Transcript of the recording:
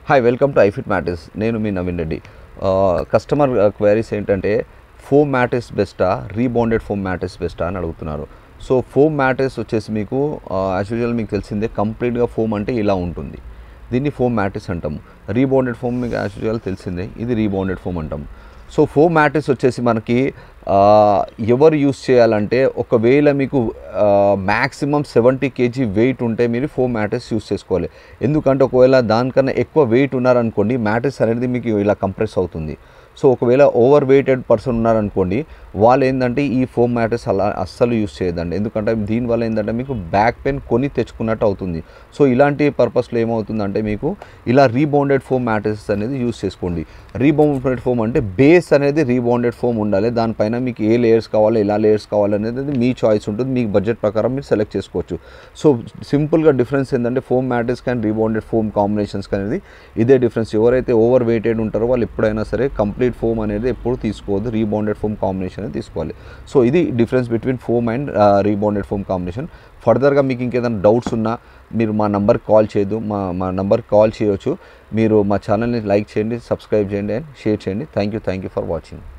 hi welcome to iFit mattress నేను మీ Naveen Reddy customer queries ఏంటంటే ఫోమ్ మ్యాటర్స్ బెస్టా రీబౌండెడ్ ఫోమ్ మ్యాటర్స్ బెస్టా అని అడుగుతున్నారు సో ఫోమ్ మ్యాటర్స్ వచ్చేసి మీకు యాజ్ యూజువల్ మీకు తెలిసిందే కంప్లీట్గా ఫోమ్ అంటే ఇలా ఉంటుంది దీన్ని ఫోమ్ మ్యాట్రిక్స్ అంటాము రీబౌండెడ్ ఫోమ్ మీకు యాజ్ యూజువల్ తెలిసిందే ఇది రీబౌండెడ్ ఫోమ్ అంటాము సో ఫోమ్ మ్యాట్రిక్స్ వచ్చేసి మనకి ఆ, ఎవరు యూస్ చేయాలంటే ఒకవేళ మీకు మ్యాక్సిమం సెవెంటీ కేజీ వెయిట్ ఉంటే మీరు ఫోమ్ మ్యాట్రిక్స్ యూస్ చేసుకోవాలి ఎందుకంటే ఒకవేళ దానికన్నా ఎక్కువ వెయిట్ ఉన్నారనుకోండి మ్యాట్రిక్స్ అనేది మీకు ఇలా కంప్రెస్ అవుతుంది సో ఒకవేళ ఓవర్ వెయిటెడ్ పర్సన్ ఉన్నారనుకోండి వాళ్ళు ఏంటంటే ఈ ఫోమ్ మ్యాట్రెస్ అలా అస్సలు యూస్ చేయదండి ఎందుకంటే దీనివల్ల ఏంటంటే మీకు బ్యాక్ పెయిన్ కొని తెచ్చుకున్నట్టు అవుతుంది సో ఇలాంటి పర్పస్లో ఏమవుతుందంటే మీకు ఇలా రీబౌండెడ్ ఫోమ్ మ్యాట్రెస్ అనేది యూస్ చేసుకోండి రీబౌండెడ్ ఫోమ్ అంటే బేస్ అనేది రీబౌండెడ్ ఫోమ్ ఉండాలి దానిపైన మీకు ఏ లేయర్స్ కావాలి ఎలా లేయర్స్ కావాలి అనేది మీ చాయిస్ ఉంటుంది మీకు బడ్జెట్ ప్రకారం మీరు సెలెక్ట్ చేసుకోవచ్చు సో సింపుల్గా డిఫరెన్స్ ఏంటంటే ఫోమ్ మ్యాట్రెస్ కానీ రీబౌండెడ్ ఫోమ్ కాంబినేషన్స్ అనేది ఇదే డిఫరెన్స్ ఎవరైతే ఓవర్ వెయిటెడ్ ఉంటారో వాళ్ళు ఎప్పుడైనా సరే కంప్లీట్ ఫోమ్ అనేది ఎప్పుడు తీసుకోవద్దు రీబౌండెడ్ ఫోమ్ కాంబినేషన్ అనేది తీసుకోవాలి సో ఇది difference between foam and rebounded foam combination ఫర్దర్గా మీకు ఇంకేదైనా డౌట్స్ ఉన్నా మీరు మా నంబర్కి కాల్ చేయొద్దు మా మా నంబర్కి కాల్ చేయొచ్చు మీరు మా ఛానల్ని లైక్ చేయండి సబ్స్క్రైబ్ చేయండి అండ్ షేర్ చేయండి thank you thank you for watching